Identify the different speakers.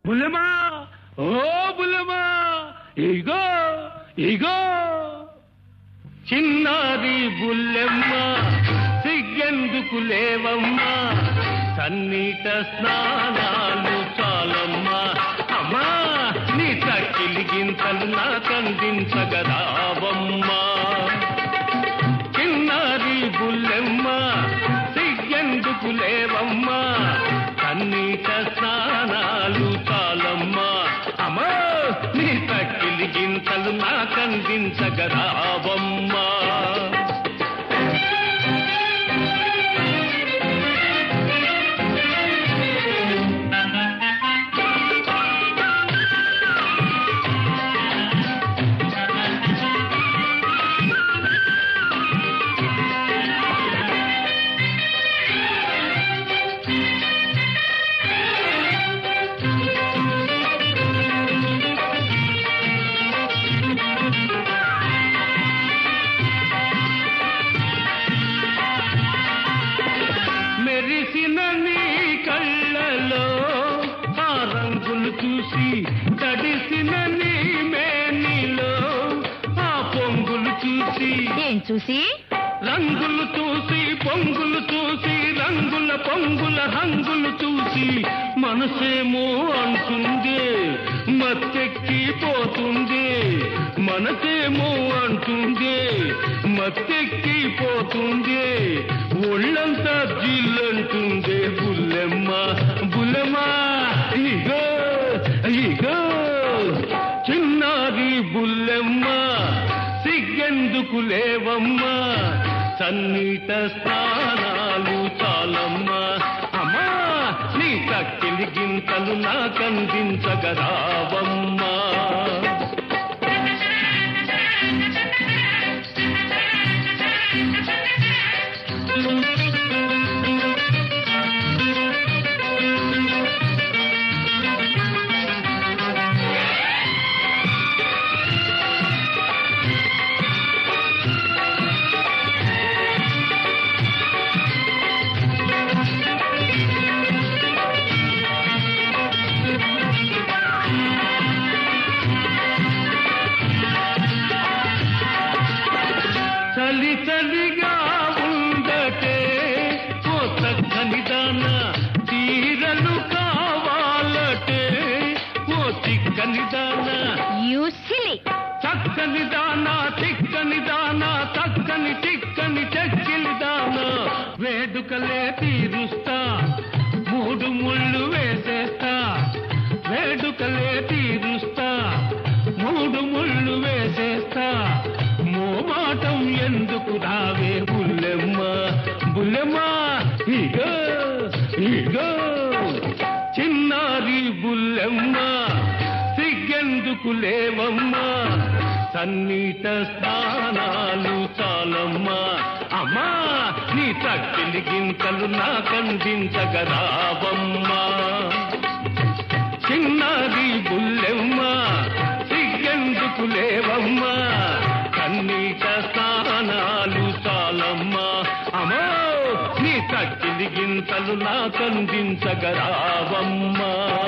Speaker 1: బుల్లెమా ఓ బుల్లెమా ఇగో ఇగో చిన్నారి బుల్లెమ్మ సిగ్గెందుకు లేవమ్మా సన్నీట స్నానాలు చాలమ్మా అమ్మా నీ తక్కిలి గింతలు నాకందించగరావమ్మా చిన్నారి బుల్లెమ్మ సిగ్గెందుకు లేవమ్మా కన్నీట స్నానాలు చాలమ్మా అమ్మా నీ తక్కిలి గింతలు నాకందించగరావమ్మా మెరిసిన నీ కళ్ళలో ఆ రంగులు చూసి తడిసిన నీ మేనిలో ఆ పొంగులు చూసి
Speaker 2: ఏం చూసి
Speaker 1: రంగులు చూసి పొంగులు చూసి రంగుల పొంగుల హంగులు చూసి మనసేమో అంటుంది మత్తెక్కి పోతుంది మనసేమో అంటుంది మత్తెక్కి పోతుంది ఒళ్ళంతా జిల్లంటుంది బుల్లెమ్మ బుల్లెమ్మ ఇగో ఇగో చిన్నారి బుల్లెమ్మ సిగ్గెందుకు లేవమ్మా సన్నీట స్నానాలు చాలమ్మా అమ్మా నీ తక్కిలి గింతలు నాకందించగరావమ్మా చలి చలిగా ఉండటే ఓ చక్కని దాన తీరలు కావాలటే ఓ చిక్కని దాన
Speaker 2: యూ సిలి
Speaker 1: చక్కని దాన చిక్కని దాన చక్కని చిక్కని చెక్కిలి దాన వేడుకలే తీరుస్తా మూడు ముళ్ళు వేసేస్తా వేడుకలే తీరుస్తా మూడు ముళ్ళు వేసేస్తా మోమాటం ఎందుకు రావే బుల్లెమ్మ బుల్లెమ్మ ఇగో ఇగో చిన్నారి బుల్లెమ్మ సిగ్గెందుకు లేవమ్మా సన్నీట స్నానాలు చాలమ్మా అమ్మా నీ తక్కిలి గింతలు నాకందించగరావమ్మా చిన్నారి బుల్లెమ్మ సిగ్గెందుకు లేవమ్మా కన్నీట స్నానాలు చాలమ్మా అమ్మో నీ తక్కిలి గింతలు నాకందించగరావమ్మా